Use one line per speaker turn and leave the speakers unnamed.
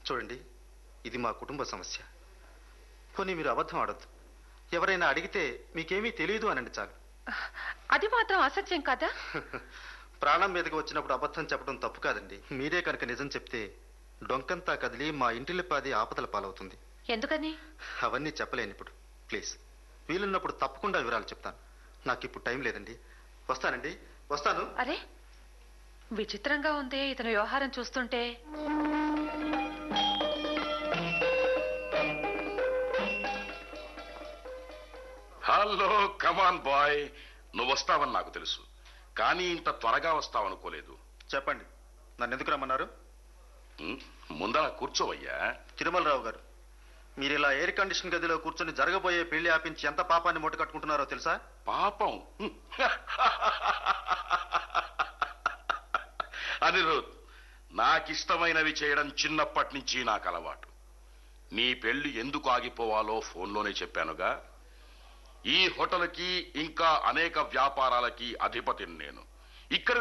చూడండి ఇది మా కుటుంబ సమస్య పోనీ మీరు అబద్ధం ఆడద్దు ఎవరైనా అడిగితే మీకేమీ తెలియదు అనండి చాలు
అది మాత్రం అసత్యం కదా
ప్రాణం మీదకి వచ్చినప్పుడు అబద్ధం చెప్పడం తప్పు కాదండి మీరే కనుక నిజం చెప్తే డొంకంతా కదిలి మా ఇంటిల్లిపాది ఆపదల పాలవుతుంది
ఎందుకని
అవన్నీ చెప్పలేను ఇప్పుడు ప్లీజ్ వీలున్నప్పుడు తప్పకుండా వివరాలు చెప్తాను నాకు ఇప్పుడు టైం లేదండి వస్తానండి వస్తాను
అరే విచిత్రంగా ఉంది ఇతని వ్యవహారం చూస్తుంటే
హలో కమాన్ బాయ్ నువ్వు వస్తావని నాకు తెలుసు కానీ ఇంత త్వరగా వస్తావనుకోలేదు
చెప్పండి నన్ను ఎందుకు రమ్మన్నారు
ఉం? ముందర కూర్చోవయ్యా
తిరుమలరావు గారు మీరు ఇలా ఎయిర్ కండిషన్ గదిలో కూర్చొని జరగబోయే పెళ్లి ఆపించి ఎంత పాపాన్ని మూట కట్టుకుంటున్నారో తెలుసా
పాపం ఉం. అనిరుద్ నాకిష్టమైనవి చేయడం చిన్నప్పటి నుంచి నాకు అలవాటు నీ పెళ్లి ఎందుకు ఆగిపోవాలో ఫోన్లోనే చెప్పానుగా ఈ హోటల్కి ఇంకా అనేక వ్యాపారాలకి అధిపతిని నేను ఇక్కడ